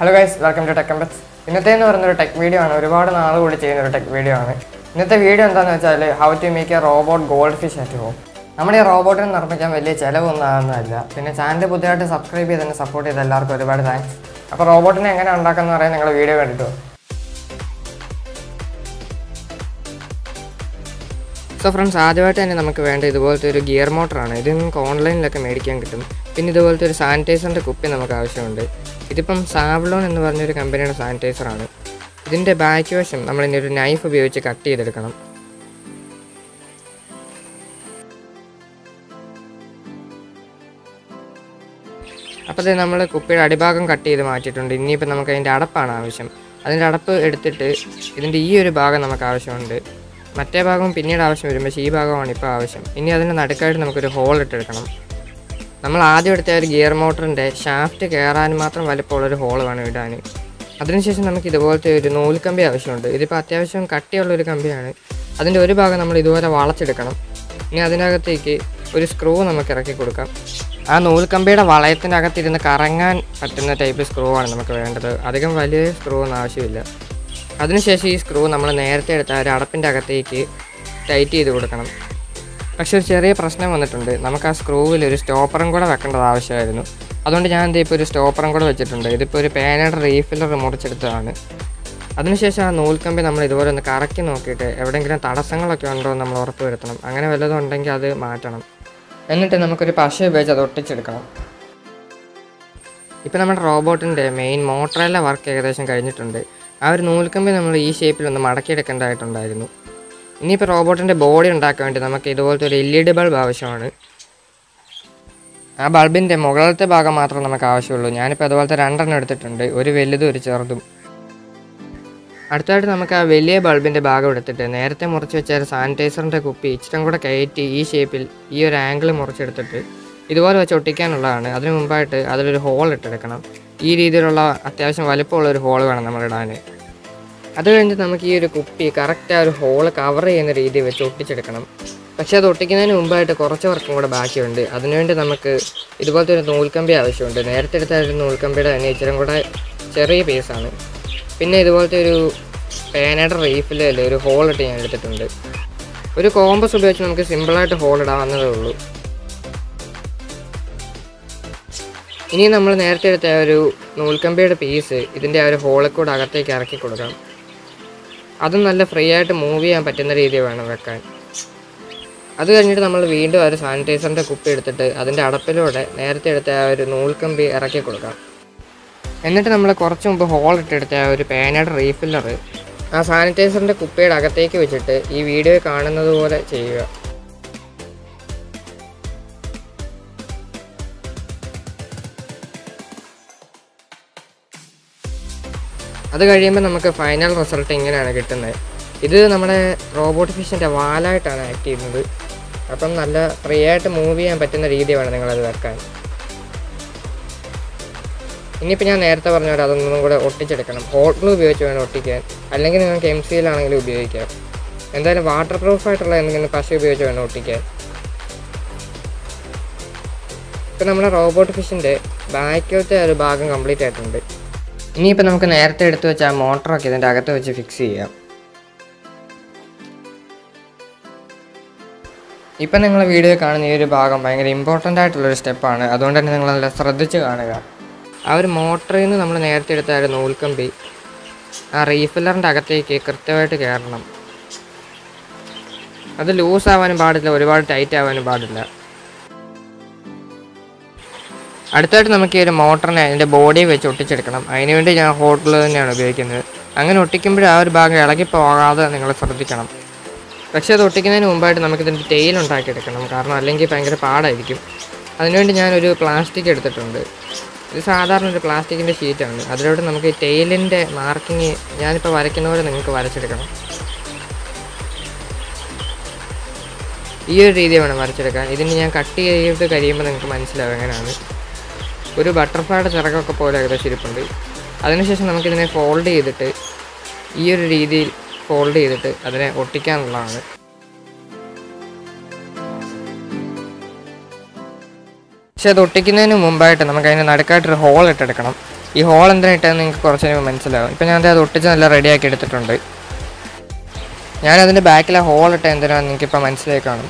hello guys welcome to tech എംബസ് ഇന്നത്തെ എന്ന് പറയുന്ന ഒരു ടെക് വീഡിയോ ആണ് ഒരുപാട് നാൾ കൂടി ചെയ്യുന്ന ഒരു ടെക് വീഡിയോ ആണ് ഇന്നത്തെ വീഡിയോ എന്താണെന്ന് വെച്ചാൽ how to make a robot gold fish at home നമ്മുടെ ഈ റോബോട്ടിനെ നിർമ്മിക്കാൻ വലിയ ചിലവൊന്നും ആകുന്നതല്ല പിന്നെ ചാനൽ പുതിയതായിട്ട് സബ്സ്ക്രൈബ് ചെയ്ത് തന്നെ സപ്പോർട്ട് ചെയ്ത എല്ലാവർക്കും ഒരുപാട് താങ്ക്സ് അപ്പോൾ റോബോട്ടിനെ എങ്ങനെ ഉണ്ടാക്കാന്ന് പറയാൻ നിങ്ങൾ വീഡിയോ കണ്ടിട്ടോ സോ ഫ്രണ്ട്സ് ആദ്യമായിട്ട് തന്നെ നമുക്ക് വേണ്ട ഇതുപോലത്തെ ഒരു ഗിയർ മോട്ടറാണ് ഇത് നിങ്ങൾക്ക് ഓൺലൈനിലൊക്കെ മേടിക്കാൻ കിട്ടും പിന്നെ ഇതുപോലത്തെ ഒരു സാനിറ്റൈസറിൻ്റെ കുപ്പി നമുക്ക് ആവശ്യമുണ്ട് ഇതിപ്പം സാവ്ലോൺ എന്ന് പറഞ്ഞൊരു കമ്പനിയുടെ സാനിറ്റൈസറാണ് ഇതിൻ്റെ ബാക്ക് വശം നമ്മളിനി ഒരു നൈഫ് ഉപയോഗിച്ച് കട്ട് ചെയ്തെടുക്കണം അപ്പോൾ ഇത് നമ്മൾ കുപ്പിയുടെ അടിഭാഗം കട്ട് ചെയ്ത് മാറ്റിയിട്ടുണ്ട് ഇനിയിപ്പോൾ നമുക്ക് അതിൻ്റെ അടപ്പാണ് ആവശ്യം അതിൻ്റെ അടപ്പ് എടുത്തിട്ട് ഇതിൻ്റെ ഈ ഒരു ഭാഗം നമുക്ക് ആവശ്യമുണ്ട് മറ്റേ ഭാഗം പിന്നീട് ആവശ്യം വരും പക്ഷേ ഈ ഭാഗമാണ് ഇപ്പോൾ ആവശ്യം ഇനി അതിൻ്റെ നടുക്കായിട്ട് നമുക്കൊരു ഹോൾ ഇട്ടെടുക്കണം നമ്മൾ ആദ്യം എടുത്ത ഒരു ഗിയർ മോട്ടറിൻ്റെ ഷാഫ്റ്റ് കയറാൻ മാത്രം വലിപ്പമുള്ളൊരു ഹോൾ വേണം ഇടാൻ അതിനുശേഷം നമുക്ക് ഇതുപോലത്തെ ഒരു നൂൽക്കമ്പി ആവശ്യമുണ്ട് ഇതിപ്പോൾ അത്യാവശ്യം കട്ടിയുള്ള ഒരു കമ്പിയാണ് അതിൻ്റെ ഒരു ഭാഗം നമ്മൾ ഇതുപോലെ വളച്ചെടുക്കണം ഇനി അതിനകത്തേക്ക് ഒരു സ്ക്രൂ നമുക്ക് ഇറക്കി കൊടുക്കാം ആ നൂൽക്കമ്പിയുടെ വളയത്തിനകത്തിരുന്ന് കറങ്ങാൻ പറ്റുന്ന ടൈപ്പ് സ്ക്രൂ ആണ് നമുക്ക് വേണ്ടത് അധികം വലിയ സ്ക്രൂ ഒന്നും ആവശ്യമില്ല അതിനുശേഷം ഈ സ്ക്രൂ നമ്മൾ നേരത്തെ എടുത്ത ആ ഒരു അടപ്പിൻ്റെ അകത്തേക്ക് ടൈറ്റ് ചെയ്ത് കൊടുക്കണം പക്ഷെ ഒരു ചെറിയ പ്രശ്നം വന്നിട്ടുണ്ട് നമുക്ക് ആ സ്ക്രൂവിൽ ഒരു സ്റ്റോപ്പറും കൂടെ വെക്കേണ്ടത് ആവശ്യമായിരുന്നു അതുകൊണ്ട് ഞാൻ എന്താ ഇപ്പോൾ ഒരു സ്റ്റോപ്പറും കൂടെ വെച്ചിട്ടുണ്ട് ഇതിപ്പോൾ ഒരു പേനയുടെ റീഫില്ലർ മുറിച്ചെടുത്തതാണ് അതിനുശേഷം ആ നൂൽക്കമ്പി നമ്മൾ ഇതുപോലെ ഒന്ന് കറക്കി നോക്കിയിട്ട് എവിടെയെങ്കിലും തടസ്സങ്ങളൊക്കെ ഉണ്ടോ എന്ന് നമ്മൾ ഉറപ്പ് വരുത്തണം അങ്ങനെ വല്ലതും ഉണ്ടെങ്കിൽ അത് മാറ്റണം എന്നിട്ട് നമുക്കൊരു പശ ഉപയോഗിച്ച് അത് ഒട്ടിച്ചെടുക്കണം ഇപ്പം നമ്മുടെ റോബോട്ടിൻ്റെ മെയിൻ മോട്ടറെല്ലാം വർക്ക് ഏകദേശം കഴിഞ്ഞിട്ടുണ്ട് ആ ഒരു നൂൽക്കമ്പി നമ്മൾ ഈ ഷേപ്പിൽ ഒന്ന് മടക്കിയെടുക്കേണ്ടതായിട്ടുണ്ടായിരുന്നു ഇനിയിപ്പോൾ റോബോട്ടിൻ്റെ ബോഡി ഉണ്ടാക്കാൻ വേണ്ടി നമുക്ക് ഇതുപോലത്തെ ഒരു എൽ ഇ ഡി ബൾബ് ആവശ്യമാണ് ആ ബൾബിൻ്റെ മുകളിലത്തെ ഭാഗം മാത്രം നമുക്ക് ആവശ്യമുള്ളൂ ഞാനിപ്പോൾ അതുപോലത്തെ രണ്ടെണ്ണം എടുത്തിട്ടുണ്ട് ഒരു വലുതും ഒരു ചെറുതും അടുത്തായിട്ട് നമുക്ക് ആ വലിയ ബൾബിൻ്റെ ഭാഗം എടുത്തിട്ട് നേരത്തെ മുറിച്ച് വെച്ച ഒരു സാനിറ്റൈസറിൻ്റെ കുപ്പി ഇച്ചിരം കൂടെ കയറ്റി ഈ ഷേപ്പിൽ ഈ ഒരു ആംഗിൾ മുറിച്ചെടുത്തിട്ട് ഇതുപോലെ വെച്ച് ഒട്ടിക്കാനുള്ളതാണ് അതിന് മുമ്പായിട്ട് അതിലൊരു ഹോൾ ഇട്ടെടുക്കണം ഈ രീതിയിലുള്ള അത്യാവശ്യം വലിപ്പമുള്ള ഒരു ഹോൾ വേണം നമ്മൾ ഇടാൻ അത് കഴിഞ്ഞിട്ട് നമുക്ക് ഈ ഒരു കുപ്പി കറക്റ്റ് ആ ഒരു ഹോൾ കവർ ചെയ്യുന്ന രീതിയിൽ വെച്ച് ഒട്ടിച്ചെടുക്കണം പക്ഷേ അത് ഒട്ടിക്കുന്നതിന് മുമ്പായിട്ട് കുറച്ച് വർക്കും കൂടെ ബാക്കിയുണ്ട് അതിനുവേണ്ടി നമുക്ക് ഇതുപോലത്തെ ഒരു നൂൽക്കമ്പി ആവശ്യമുണ്ട് നേരത്തെ എടുത്ത ഒരു നൂൽക്കമ്പിയുടെ തന്നെ ഇച്ചിരി കൂടെ ചെറിയ പീസാണ് പിന്നെ ഇതുപോലത്തെ ഒരു പേനയുടെ റീഫിൽ ഒരു ഹോൾ ഇട്ട് ഞാൻ എടുത്തിട്ടുണ്ട് ഒരു കോമ്പസ് ഉപയോഗിച്ച് നമുക്ക് സിമ്പിളായിട്ട് ഹോൾ ഇടാവുന്നതേ ഉള്ളൂ ഇനി നമ്മൾ നേരത്തെ എടുത്ത ആ ഒരു നൂൽക്കമ്പിയുടെ പീസ് ഇതിൻ്റെ ആ ഒരു ഹോളിൽ കൂടെ അകത്തേക്ക് ഇറക്കി കൊടുക്കാം അതും നല്ല ഫ്രീ ആയിട്ട് മൂവ് ചെയ്യാൻ പറ്റുന്ന രീതിയിൽ വേണം വെക്കാൻ അത് കഴിഞ്ഞിട്ട് നമ്മൾ വീണ്ടും ആ ഒരു സാനിറ്റൈസറിൻ്റെ കുപ്പി എടുത്തിട്ട് അതിൻ്റെ അടപ്പിലൂടെ നേരത്തെ എടുത്ത ആ ഒരു നൂൽക്കമ്പി ഇറക്കി കൊടുക്കാം എന്നിട്ട് നമ്മൾ കുറച്ച് മുമ്പ് ഹോൾ ഇട്ടെടുത്ത ആ ഒരു പേനയുടെ റീഫില്ലർ ആ സാനിറ്റൈസറിൻ്റെ കുപ്പിയുടെ അകത്തേക്ക് വെച്ചിട്ട് ഈ വീഡിയോ കാണുന്നത് പോലെ ചെയ്യുക അത് കഴിയുമ്പോൾ നമുക്ക് ഫൈനൽ റിസൾട്ട് ഇങ്ങനെയാണ് കിട്ടുന്നത് ഇത് നമ്മുടെ റോബോട്ട് ഫിഷിൻ്റെ വാലായിട്ടാണ് ആക്ട് ചെയ്യുന്നത് അപ്പം നല്ല ഫ്രീ ആയിട്ട് മൂവ് ചെയ്യാൻ പറ്റുന്ന രീതി വേണം നിങ്ങളത് വെക്കാൻ ഇനിയിപ്പോൾ ഞാൻ നേരത്തെ പറഞ്ഞ പോലെ അതൊന്നും കൂടെ ഒട്ടിച്ചെടുക്കണം ഹോട്ട് ഗ്ലൂ ഉപയോഗിച്ച് വേണം ഒട്ടിക്കാൻ അല്ലെങ്കിൽ നിങ്ങൾക്ക് എം സിയിലാണെങ്കിലും ഉപയോഗിക്കാം എന്തായാലും വാട്ടർ പ്രൂഫ് ആയിട്ടുള്ള എന്തെങ്കിലും പശ ഉപയോഗിച്ച് വേണം ഒട്ടിക്കാൻ ഇപ്പം നമ്മുടെ റോബോട്ട് ഫിഷിൻ്റെ ബാക്കിലത്തെ ഒരു ഭാഗം കംപ്ലീറ്റ് ആയിട്ടുണ്ട് ഇനിയിപ്പോൾ നമുക്ക് നേരത്തെ എടുത്തു വെച്ച ആ മോട്ടറൊക്കെ ഇതിൻ്റെ അകത്ത് വെച്ച് ഫിക്സ് ചെയ്യാം ഇപ്പം നിങ്ങൾ വീഡിയോ കാണുന്ന ഈ ഒരു ഭാഗം ഭയങ്കര ഇമ്പോർട്ടൻ്റ് ആയിട്ടുള്ളൊരു സ്റ്റെപ്പാണ് അതുകൊണ്ട് തന്നെ നിങ്ങൾ നല്ല ശ്രദ്ധിച്ച് കാണുക ആ ഒരു മോട്ടറിൽ നിന്ന് നമ്മൾ നേരത്തെ എടുത്ത ആ ഒരു നൂൽക്കമ്പി ആ റീഫില്ലറിൻ്റെ അകത്തേക്ക് കൃത്യമായിട്ട് കയറണം അത് ലൂസ് ആവാനും പാടില്ല ഒരുപാട് ടൈറ്റ് ആവാനും പാടില്ല അടുത്തായിട്ട് നമുക്ക് ഈ ഒരു മോട്ടറിനെ അതിൻ്റെ ബോഡി വെച്ച് ഒട്ടിച്ചെടുക്കണം അതിനുവേണ്ടി ഞാൻ ഹോട്ട് ഗ്ലൂ തന്നെയാണ് ഉപയോഗിക്കുന്നത് അങ്ങനെ ഒട്ടിക്കുമ്പോൾ ആ ഒരു ഭാഗം ഇളകി പോകാതെ നിങ്ങൾ ശ്രദ്ധിക്കണം പക്ഷേ അത് ഒട്ടിക്കുന്നതിന് മുമ്പായിട്ട് നമുക്കിതിൻ്റെ ടെയിൽ ഉണ്ടാക്കിയെടുക്കണം കാരണം അല്ലെങ്കിൽ ഭയങ്കര പാടായിരിക്കും അതിനുവേണ്ടി ഞാനൊരു പ്ലാസ്റ്റിക് എടുത്തിട്ടുണ്ട് ഇത് സാധാരണ ഒരു പ്ലാസ്റ്റിക്കിൻ്റെ ഷീറ്റാണ് അതിലൂടെ നമുക്ക് ഈ ടെയിലിൻ്റെ മാർക്കിങ് ഞാനിപ്പോൾ വരയ്ക്കുന്ന പോലെ നിങ്ങൾക്ക് വരച്ചെടുക്കണം ഈ ഒരു രീതി വേണം വരച്ചെടുക്കാൻ ഇതിന് ഞാൻ കട്ട് ചെയ്ത് കഴിയുമ്പോൾ നിങ്ങൾക്ക് മനസ്സിലാവും എങ്ങനെയാണ് ഒരു ബട്ടർഫ്ലൈയുടെ ചിറകൊക്കെ പോലെ ഏകദേശം ഇരിപ്പുണ്ട് അതിനുശേഷം നമുക്കിതിനെ ഫോൾഡ് ചെയ്തിട്ട് ഈ ഒരു രീതിയിൽ ഫോൾഡ് ചെയ്തിട്ട് അതിനെ ഒട്ടിക്കാനുള്ളതാണ് പക്ഷെ അത് ഒട്ടിക്കുന്നതിന് മുമ്പായിട്ട് നമുക്ക് അതിന് നടുക്കായിട്ടൊരു ഹോൾ ഇട്ടെടുക്കണം ഈ ഹോൾ എന്തിനാ ഇട്ടതെന്ന് നിങ്ങൾക്ക് കുറച്ച് കഴിയുമ്പോൾ മനസ്സിലാവും ഇപ്പം ഞാൻ അത് ഒട്ടിച്ച് നല്ല റെഡിയാക്കി എടുത്തിട്ടുണ്ട് ഞാനതിൻ്റെ ബാക്കിലെ ഹോൾ ഇട്ട എന്തിനാണെന്ന് നിങ്ങൾക്കിപ്പോൾ മനസ്സിലായി കാണും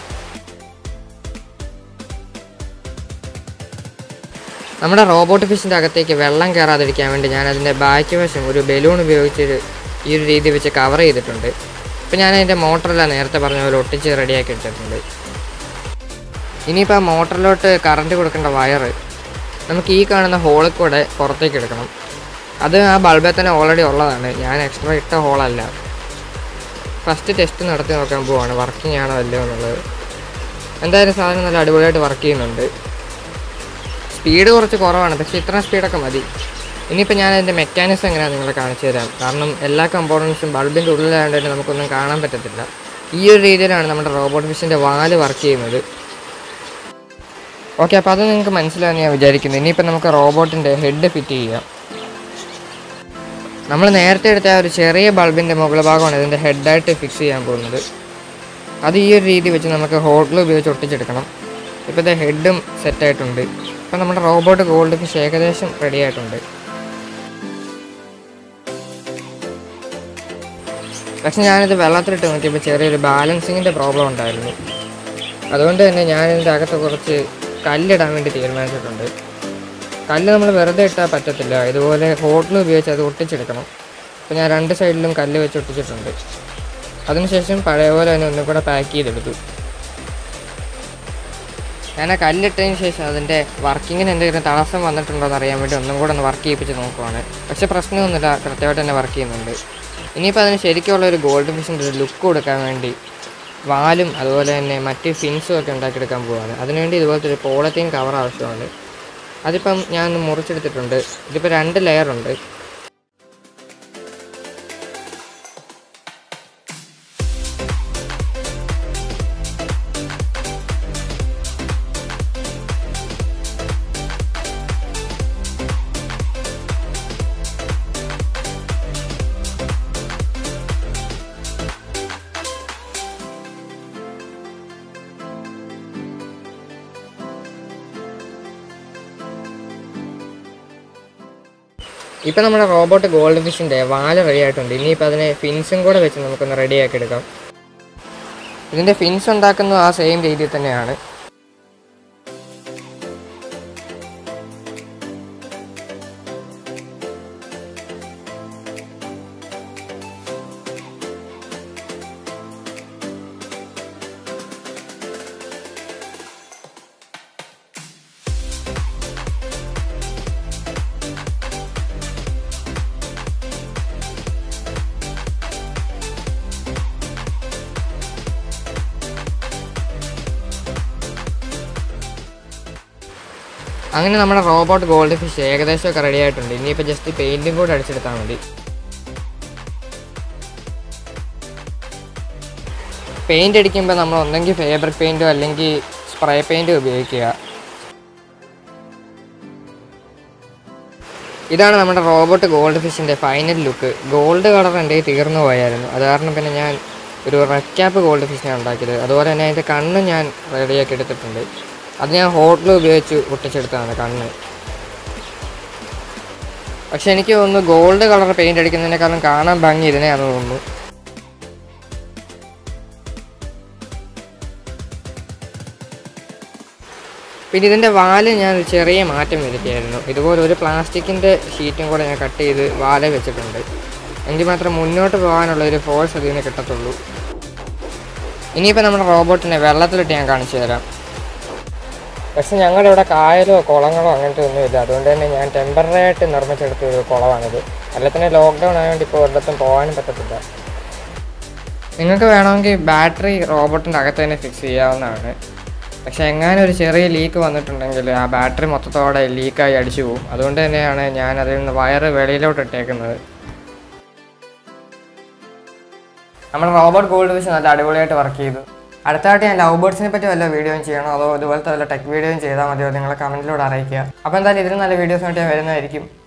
നമ്മുടെ റോബോട്ട് ഫിഷിൻ്റെ അകത്തേക്ക് വെള്ളം കയറാതിരിക്കാൻ വേണ്ടി ഞാൻ അതിൻ്റെ ബാക്ക് വശം ഒരു ബലൂൺ ഉപയോഗിച്ച് ഈ ഒരു രീതി വെച്ച് കവർ ചെയ്തിട്ടുണ്ട് ഇപ്പം ഞാൻ അതിൻ്റെ മോട്ടറെല്ലാം നേരത്തെ പറഞ്ഞ പോലെ ഒട്ടിച്ച് റെഡിയാക്കി എടുത്തിട്ടുണ്ട് ഇനിയിപ്പോൾ ആ മോട്ടറിലോട്ട് കറണ്ട് കൊടുക്കേണ്ട വയറ് നമുക്ക് ഈ കാണുന്ന ഹോളിൽ കൂടെ പുറത്തേക്ക് എടുക്കണം അത് ആ ബൾബിൽ തന്നെ ഓൾറെഡി ഉള്ളതാണ് ഞാൻ എക്സ്ട്രാ ഇട്ട ഹോളല്ല ഫസ്റ്റ് ടെസ്റ്റ് നടത്തി നോക്കാൻ പോവാണ് വർക്കിംഗ് ആണോ അല്ലയോ എന്നുള്ളത് എന്തായാലും സാധനം നല്ല അടിപൊളിയായിട്ട് വർക്ക് ചെയ്യുന്നുണ്ട് സ്പീഡ് കുറച്ച് കുറവാണ് പക്ഷേ ഇത്ര സ്പീഡൊക്കെ മതി ഇനിയിപ്പോൾ ഞാൻ അതിൻ്റെ മെക്കാനിസം എങ്ങനെയാണ് നിങ്ങളെ കാണിച്ചു തരാം കാരണം എല്ലാ കമ്പോണൻസും ബൾബിൻ്റെ ഉള്ളിലായതുകൊണ്ട് തന്നെ നമുക്കൊന്നും കാണാൻ പറ്റത്തില്ല ഈ ഒരു രീതിയിലാണ് നമ്മുടെ റോബോട്ട് ഫിഷിൻ്റെ വാല് വർക്ക് ചെയ്യുന്നത് ഓക്കെ അപ്പോൾ അത് നിങ്ങൾക്ക് മനസ്സിലാവുമെന്ന് ഞാൻ വിചാരിക്കുന്നു ഇനിയിപ്പോൾ നമുക്ക് റോബോട്ടിൻ്റെ ഹെഡ് ഫിറ്റ് ചെയ്യാം നമ്മൾ നേരത്തെ എടുത്ത ആ ഒരു ചെറിയ ബൾബിൻ്റെ മുകൾ ഭാഗമാണ് ഇതിൻ്റെ ഹെഡായിട്ട് ഫിക്സ് ചെയ്യാൻ പോകുന്നത് അത് ഈ ഒരു രീതി വെച്ച് നമുക്ക് ഹോട്ടൽ ഉപയോഗിച്ച് ഒട്ടിച്ചെടുക്കണം ഇപ്പോൾ ഇത് ഹെഡും സെറ്റായിട്ടുണ്ട് ഇപ്പം നമ്മുടെ റോബോട്ട് ഗോൾഡ് ഫിഷ് ഏകദേശം റെഡി ആയിട്ടുണ്ട് പക്ഷെ ഞാനിത് വെള്ളത്തിലിട്ട് നോക്കിയപ്പോൾ ചെറിയൊരു ബാലൻസിങ്ങിൻ്റെ പ്രോബ്ലം ഉണ്ടായിരുന്നു അതുകൊണ്ട് തന്നെ ഞാൻ ഇതിൻ്റെ അകത്ത് കുറച്ച് കല്ലിടാൻ വേണ്ടി തീരുമാനിച്ചിട്ടുണ്ട് കല്ല് നമ്മൾ വെറുതെ ഇട്ടാൽ പറ്റത്തില്ല ഇതുപോലെ ഹോട്ടൽ ഉപയോഗിച്ച് അത് ഒട്ടിച്ചെടുക്കണം അപ്പോൾ ഞാൻ രണ്ട് സൈഡിലും കല്ല് വെച്ച് ഒട്ടിച്ചിട്ടുണ്ട് അതിനുശേഷം പഴയ പോലെ തന്നെ ഒന്നും കൂടെ പാക്ക് ചെയ്തെടുത്തു ഞാൻ ആ കല്ലിട്ടതിന് ശേഷം അതിൻ്റെ വർക്കിങ്ങിന് എന്തെങ്കിലും തടസ്സം വന്നിട്ടുണ്ടോ എന്ന് അറിയാൻ വേണ്ടി ഒന്നും കൂടെ ഒന്ന് വർക്ക് ചെയ്യിപ്പിച്ച് നോക്കുവാണ് പക്ഷേ പ്രശ്നമൊന്നുമില്ല കൃത്യമായിട്ട് തന്നെ വർക്ക് ചെയ്യുന്നുണ്ട് ഇനിയിപ്പോൾ അതിന് ശരിക്കുള്ള ഒരു ഗോൾഡ് ഫിഷിൻ്റെ ഒരു ലുക്ക് കൊടുക്കാൻ വേണ്ടി വാലും അതുപോലെ തന്നെ മറ്റ് ഫിൻസും ഒക്കെ ഉണ്ടാക്കിയെടുക്കാൻ പോവാണ് അതിനുവേണ്ടി ഇതുപോലത്തെ ഒരു പോളത്തീൻ കവർ ആവശ്യമാണ് അതിപ്പം ഞാൻ ഒന്ന് മുറിച്ചെടുത്തിട്ടുണ്ട് ഇതിപ്പോൾ രണ്ട് ലെയർ ഉണ്ട് ഇപ്പം നമ്മുടെ റോബോട്ട് ഗോൾഡ് ഫിഷിൻ്റെ വാല് റെഡി ആയിട്ടുണ്ട് ഇനിയിപ്പോൾ അതിനെ ഫിൻസും കൂടെ വെച്ച് നമുക്കൊന്ന് റെഡിയാക്കി എടുക്കാം ഇതിൻ്റെ ഫിൻസ് ഉണ്ടാക്കുന്നത് ആ സെയിം രീതിയിൽ തന്നെയാണ് അങ്ങനെ നമ്മുടെ റോബോട്ട് ഗോൾഡ് ഫിഷ് ഏകദേശമൊക്കെ റെഡി ആയിട്ടുണ്ട് ഇനിയിപ്പോൾ ജസ്റ്റ് പെയിൻറ്റും കൂടെ അടിച്ചെടുത്താൽ മതി പെയിൻ്റ് അടിക്കുമ്പോൾ നമ്മൾ ഒന്നെങ്കിൽ ഫേബ്രിക് പെയിൻറ്റോ അല്ലെങ്കിൽ സ്പ്രേ പെയിൻറ്റോ ഉപയോഗിക്കുക ഇതാണ് നമ്മുടെ റോബോട്ട് ഗോൾഡ് ഫിഷിൻ്റെ ഫൈനൽ ലുക്ക് ഗോൾഡ് കളർ എൻ്റെ കയ്യിൽ തീർന്നു പോയായിരുന്നു അത് കാരണം പിന്നെ ഞാൻ ഒരു റെഡ് ക്യാപ്പ് ഗോൾഡ് ഫിഷിനെ ഉണ്ടാക്കിയത് അതുപോലെ തന്നെ അതിൻ്റെ കണ്ണ് ഞാൻ റെഡിയാക്കി എടുത്തിട്ടുണ്ട് അത് ഞാൻ ഹോട്ടൽ ഉപയോഗിച്ച് ഒട്ടിച്ചെടുത്തതാണ് കണ്ണ് പക്ഷെ എനിക്ക് തോന്നുന്നു ഗോൾഡ് കളർ പെയിൻ്റ് അടിക്കുന്നതിനേക്കാളും കാണാൻ ഭംഗി ഇതിനെയാണെന്ന് തോന്നുന്നു പിന്നെ ഇതിൻ്റെ വാല് ഞാൻ ഒരു ചെറിയ മാറ്റം വരുത്തിയായിരുന്നു ഇതുപോലെ ഒരു പ്ലാസ്റ്റിക്കിൻ്റെ ഷീറ്റും കൂടെ ഞാൻ കട്ട് ചെയ്ത് വാല വെച്ചിട്ടുണ്ട് എങ്കിൽ മാത്രം മുന്നോട്ട് പോകാനുള്ള ഒരു ഫോഴ്സ് അതിൽ നിന്ന് കിട്ടത്തുള്ളൂ ഇനിയിപ്പോൾ നമ്മുടെ റോബോട്ടിനെ വെള്ളത്തിലിട്ട് ഞാൻ കാണിച്ചു തരാം പക്ഷെ ഞങ്ങളുടെ ഇവിടെ കായലോ കുളങ്ങളോ അങ്ങനത്തെ ഒന്നുമില്ല അതുകൊണ്ട് തന്നെ ഞാൻ ടെമ്പററി ആയിട്ട് നിർമ്മിച്ചെടുത്ത ഒരു കുളമാണിത് അല്ല തന്നെ ലോക്ക്ഡൗൺ ആയതുകൊണ്ട് ഇപ്പോൾ ഒരിടത്തും പോകാനും പറ്റത്തില്ല നിങ്ങൾക്ക് വേണമെങ്കിൽ ബാറ്ററി റോബോട്ടിൻ്റെ അകത്ത് തന്നെ ഫിക്സ് ചെയ്യാവുന്നതാണ് പക്ഷേ എങ്ങാനും ഒരു ചെറിയ ലീക്ക് വന്നിട്ടുണ്ടെങ്കിൽ ആ ബാറ്ററി മൊത്തത്തോടെ ലീക്കായി അടിച്ചു പോകും അതുകൊണ്ട് തന്നെയാണ് ഞാൻ അതിൽ നിന്ന് വയറ് വെളിയിലോട്ട് ഇട്ടേക്കുന്നത് നമ്മുടെ റോബോട്ട് ഗോൾഡ് വെച്ച് നല്ല അടിപൊളിയായിട്ട് വർക്ക് ചെയ്തു അടുത്തായിട്ട് ഞാൻ ലവ് ബേർഡ്സിനെ പറ്റി വല്ല വീഡിയോയും ചെയ്യണോ അതോ ഇതുപോലത്തെ വല്ല ടെക് വീഡിയോയും ചെയ്താൽ മതിയോ നിങ്ങളെ കമൻറ്റിലൂടെ അറിയിക്കുക അപ്പോൾ എന്തായാലും ഇതിന് നല്ല വീഡിയോസ് ആയിട്ട് ഞാൻ വരുന്നതായിരിക്കും